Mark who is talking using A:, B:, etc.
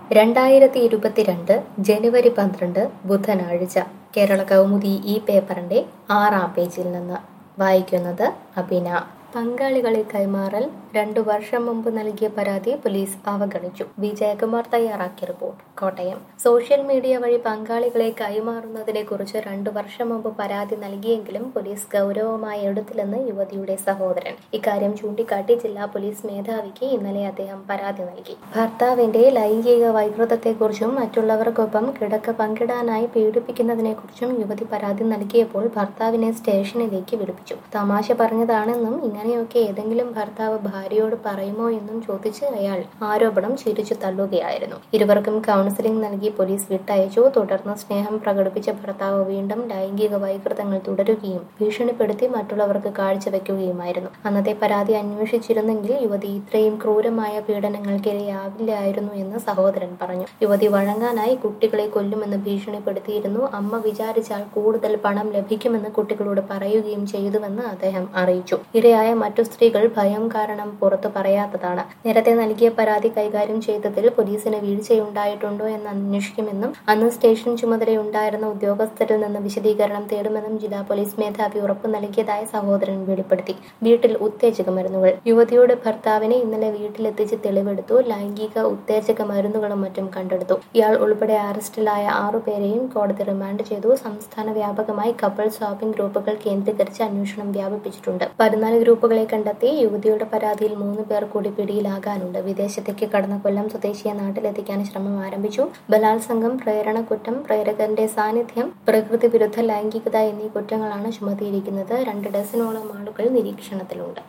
A: രണ്ടായിരത്തി ഇരുപത്തിരണ്ട് ജനുവരി പന്ത്രണ്ട് ബുധനാഴ്ച കേരള കൗമുദി ഈ പേപ്പറിന്റെ ആറാം പേജിൽ നിന്ന് വായിക്കുന്നത് അബിന പങ്കാളികളെ കൈമാറൽ രണ്ടു വർഷം മുമ്പ് നൽകിയ പരാതി പോലീസ് അവഗണിച്ചു വി ജയകുമാർ തയ്യാറാക്കിയ റിപ്പോർട്ട് കോട്ടയം സോഷ്യൽ മീഡിയ വഴി പങ്കാളികളെ കൈമാറുന്നതിനെ കുറിച്ച് രണ്ടു വർഷം മുമ്പ് പരാതി നൽകിയെങ്കിലും പോലീസ് ഗൗരവമായി എടുത്തില്ലെന്ന് യുവതിയുടെ സഹോദരൻ ഇക്കാര്യം ചൂണ്ടിക്കാട്ടി ജില്ലാ പോലീസ് മേധാവിക്ക് ഇന്നലെ അദ്ദേഹം പരാതി നൽകി ഭർത്താവിന്റെ ലൈംഗിക വൈകൃതത്തെക്കുറിച്ചും മറ്റുള്ളവർക്കൊപ്പം കിടക്ക പങ്കിടാനായി പീഡിപ്പിക്കുന്നതിനെക്കുറിച്ചും യുവതി പരാതി നൽകിയപ്പോൾ ഭർത്താവിനെ സ്റ്റേഷനിലേക്ക് വിളിപ്പിച്ചു തമാശ പറഞ്ഞതാണെന്നും ഇങ്ങനെയൊക്കെ ഏതെങ്കിലും ഭർത്താവ് ഭാര്യയോട് പറയുമോ എന്നും ചോദിച്ച് അയാൾ ആരോപണം ചിരിച്ചു തള്ളുകയായിരുന്നു ഇരുവർക്കും കൗൺസിലിംഗ് നൽകി പോലീസ് വിട്ടയച്ചു തുടർന്ന് സ്നേഹം പ്രകടിപ്പിച്ച ഭർത്താവ് വീണ്ടും ലൈംഗിക വൈകൃതങ്ങൾ തുടരുകയും ഭീഷണിപ്പെടുത്തി മറ്റുള്ളവർക്ക് കാഴ്ചവെക്കുകയുമായിരുന്നു അന്നത്തെ പരാതി അന്വേഷിച്ചിരുന്നെങ്കിൽ യുവതി ഇത്രയും ക്രൂരമായ പീഡനങ്ങൾക്കിരയാവില്ലായിരുന്നു എന്ന് സഹോദരൻ പറഞ്ഞു യുവതി വഴങ്ങാനായി കുട്ടികളെ കൊല്ലുമെന്ന് ഭീഷണിപ്പെടുത്തിയിരുന്നു അമ്മ വിചാരിച്ചാൽ കൂടുതൽ പണം ലഭിക്കുമെന്ന് കുട്ടികളോട് പറയുകയും ചെയ്തുവെന്ന് അദ്ദേഹം അറിയിച്ചു ഇരയായ മറ്റു സ്ത്രീകൾ ഭയം കാരണം പുറത്തു പറയാത്തതാണ് നേരത്തെ നൽകിയ പരാതി കൈകാര്യം ചെയ്തതിൽ പോലീസിന് വീഴ്ചയുണ്ടായിട്ടുണ്ടോ എന്ന് അന്വേഷിക്കുമെന്നും അന്ന് സ്റ്റേഷൻ ചുമതലയുണ്ടായിരുന്ന ഉദ്യോഗസ്ഥരിൽ നിന്ന് വിശദീകരണം തേടുമെന്നും ജില്ലാ പോലീസ് മേധാവി ഉറപ്പു നൽകിയതായി സഹോദരൻ വെളിപ്പെടുത്തി വീട്ടിൽ ഉത്തേജക മരുന്നുകൾ യുവതിയുടെ ഭർത്താവിനെ ഇന്നലെ വീട്ടിലെത്തിച്ച് തെളിവെടുത്തു ലൈംഗിക ഉത്തേജക മരുന്നുകളും മറ്റും കണ്ടെടുത്തു ഇയാൾ ഉൾപ്പെടെ അറസ്റ്റിലായ ആറുപേരെയും കോടതി റിമാൻഡ് ചെയ്തു സംസ്ഥാന വ്യാപകമായി കപ്പിൾ സ്വാപ്പിംഗ് ഗ്രൂപ്പുകൾ കേന്ദ്രീകരിച്ച് അന്വേഷണം വ്യാപിപ്പിച്ചിട്ടുണ്ട് പതിനാല് ഗ്രൂപ്പുകളെ കണ്ടെത്തി യുവതിയുടെ പരാതിയിൽ മൂന്ന് പേർ കൂടി പിടിയിലാകാനുണ്ട് വിദേശത്തേക്ക് കടന്ന കൊല്ലം സ്വദേശിയെ നാട്ടിലെത്തിക്കാൻ ശ്രമം ആരംഭിച്ചു ബലാത്സംഗം പ്രേരണ കുറ്റം പ്രേരകന്റെ സാന്നിധ്യം പ്രകൃതി വിരുദ്ധ ലൈംഗികത എന്നീ കുറ്റങ്ങളാണ് ചുമത്തിയിരിക്കുന്നത് രണ്ട് ഡസനോളം ആളുകൾ നിരീക്ഷണത്തിലുണ്ട്